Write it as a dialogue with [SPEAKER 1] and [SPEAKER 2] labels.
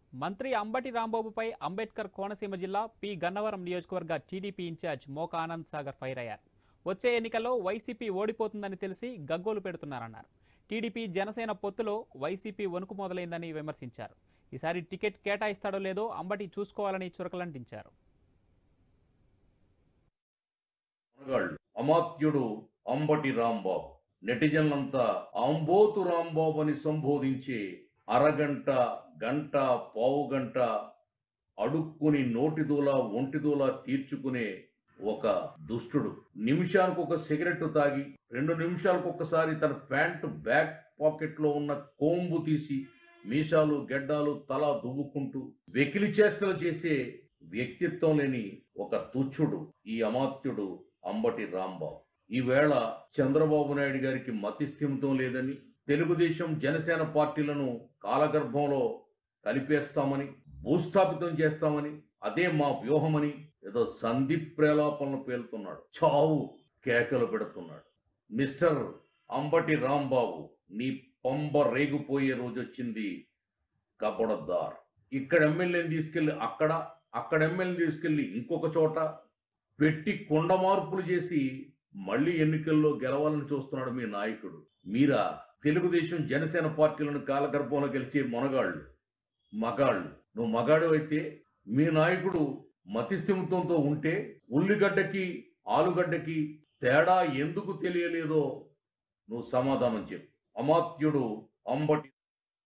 [SPEAKER 1] మంత్రి అంబటి రాంబాబుపై అంబేద్కర్ కోనసీమ జిల్లా పి గన్నవరం నియోజకవర్గ TDP in charge Moka Anand Sagar fire అయ్యారు వచ్చే ఎన్నికల్లో వైసీపీ ఓడిపోతుందని తెలిసి గగ్గోలు పెడుతున్నారన్నారు టీడీపీ జనసేన పొత్తులో వైసీపీ వణుకు మొదలైందని విమర్శించారు ఈసారి టికెట్ కేటాయిస్తాడో లేదో అంబటి చూసుకోవాలని చురకలంటించారు
[SPEAKER 2] మునగాళ్ళు అమాత్యుడు అంబటి రాంబాబు నెటిజన్లంతా అంబోతు రాంబాబు అని సంబోధించే అరగంట గంట పావు గంట అడుక్కుని నోటిదూలా ఒంటిదూలా తీర్చుకునే ఒక దుష్టుడు నిమిషానికి ఒక సిగరెట్ తాగి రెండు నిమిషాలకు ఒకసారి తన ప్యాంటు బ్యాక్ పాకెట్ లో ఉన్న కోంబు తీసి మీసాలు గెడ్డాలు తల దువ్వుకుంటూ వెకిలి చేష్టలు చేసే వ్యక్తిత్వం లేని ఒక తుచ్చుడు ఈ అమాత్యుడు అంబటి రాంబాబు ఈవేళ చంద్రబాబు నాయుడు గారికి మతిస్థిమితం లేదని తెలుగుదేశం జనసేన పార్టీలను కాలగర్భంలో కలిపేస్తామని భూస్థాపితం చేస్తామని అదే మా వ్యూహమని ఏదో సంధి ప్రేలాపనలు పేలుతున్నాడు చావు కేకలు పెడుతున్నాడు మిస్టర్ అంబటి రాంబాబు నీ పంబ రేగిపోయే రోజు వచ్చింది కబడద్దార్ ఇక్కడ ఎమ్మెల్యేని తీసుకెళ్లి అక్కడ అక్కడ ఎమ్మెల్యేని తీసుకెళ్లి ఇంకొక చోట పెట్టి కొండ మార్పులు చేసి మళ్ళీ ఎన్నికల్లో గెలవాలని చూస్తున్నాడు మీ నాయకుడు మీరా తెలుగుదేశం జనసేన పార్టీలను కాలగర్భంలో గెలిచే మొనగాళ్ళు మగాళ్ళు నువ్వు మగాడు అయితే మీ నాయకుడు మతిస్థిమితంతో ఉంటే ఉల్లిగడ్డకి ఆలుగడ్డకి తేడా ఎందుకు తెలియలేదో నువ్వు సమాధానం చెప్పు అమాత్యుడు అంబటి